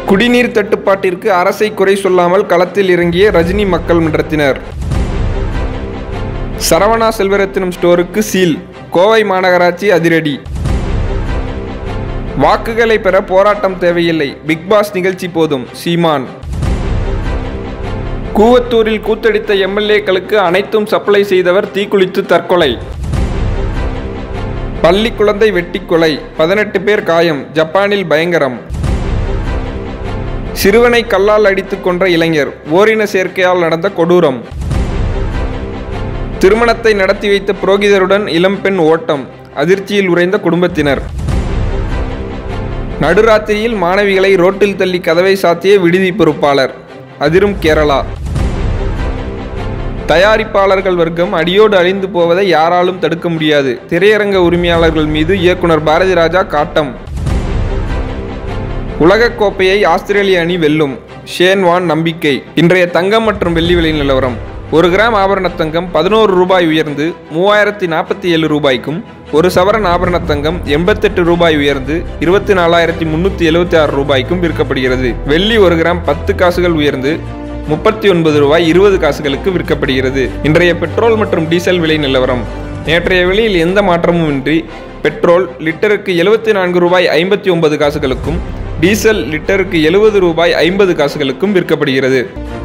குடிநீர் தட்டுப்பாட்டிற்கு அரசை குறை சொல்லாமல் களத்தில் இறங்கிய ரஜினி மக்கள் மன்றத்தினர் சரவணா செல்வரத்தினம் ஸ்டோருக்கு சீல் கோவை மாநகராட்சி அதிரடி வாக்குகளை பெற போராட்டம் தேவையில்லை பிக் பாஸ் நிகழ்ச்சி போதும் சீமான் கூவத்தூரில் கூத்தடித்த எம்எல்ஏக்களுக்கு அனைத்தும் சப்ளை செய்தவர் தீக்குளித்து தற்கொலை பள்ளி குழந்தை வெட்டி கொலை பதினெட்டு பேர் காயம் ஜப்பானில் பயங்கரம் சிறுவனை கல்லால் அடித்துக் கொன்ற இளைஞர் ஓரின சேர்க்கையால் நடந்த கொடூரம் திருமணத்தை நடத்தி வைத்த புரோகிதருடன் இளம்பெண் ஓட்டம் அதிர்ச்சியில் உறைந்த குடும்பத்தினர் நடுராத்திரியில் மாணவிகளை ரோட்டில் தள்ளி கதவை சாத்திய விடுதி பொறுப்பாளர் அதிரும் கேரளா தயாரிப்பாளர்கள் வர்க்கம் அடியோடு அழிந்து போவதை யாராலும் தடுக்க முடியாது திரையரங்க உரிமையாளர்கள் மீது இயக்குனர் பாரதி ராஜா காட்டம் உலகக் கோப்பையை ஆஸ்திரேலிய அணி வெல்லும் ஷேன் வான் நம்பிக்கை இன்றைய தங்கம் மற்றும் வெள்ளி விலை நிலவரம் ஒரு கிராம் ஆபரண தங்கம் பதினோரு ரூபாய் உயர்ந்து மூவாயிரத்தி நாற்பத்தி ஏழு ரூபாய்க்கும் ஒரு சவரன் ஆபரண தங்கம் எண்பத்தெட்டு ரூபாய் உயர்ந்து இருபத்தி நாலாயிரத்தி முன்னூற்றி எழுபத்தி ஆறு ரூபாய்க்கும் விற்கப்படுகிறது வெள்ளி ஒரு கிராம் பத்து காசுகள் உயர்ந்து முப்பத்தி ஒன்பது ரூபாய் இருபது காசுகளுக்கு விற்கப்படுகிறது இன்றைய பெட்ரோல் மற்றும் டீசல் விலை நிலவரம் நேற்றைய விலையில் எந்த மாற்றமும் இன்றி பெட்ரோல் லிட்டருக்கு எழுபத்தி நான்கு ரூபாய் ஐம்பத்தி ஒன்பது காசுகளுக்கும் டீசல் லிட்டருக்கு எழுபது ரூபாய் ஐம்பது காசுகளுக்கும் விற்கப்படுகிறது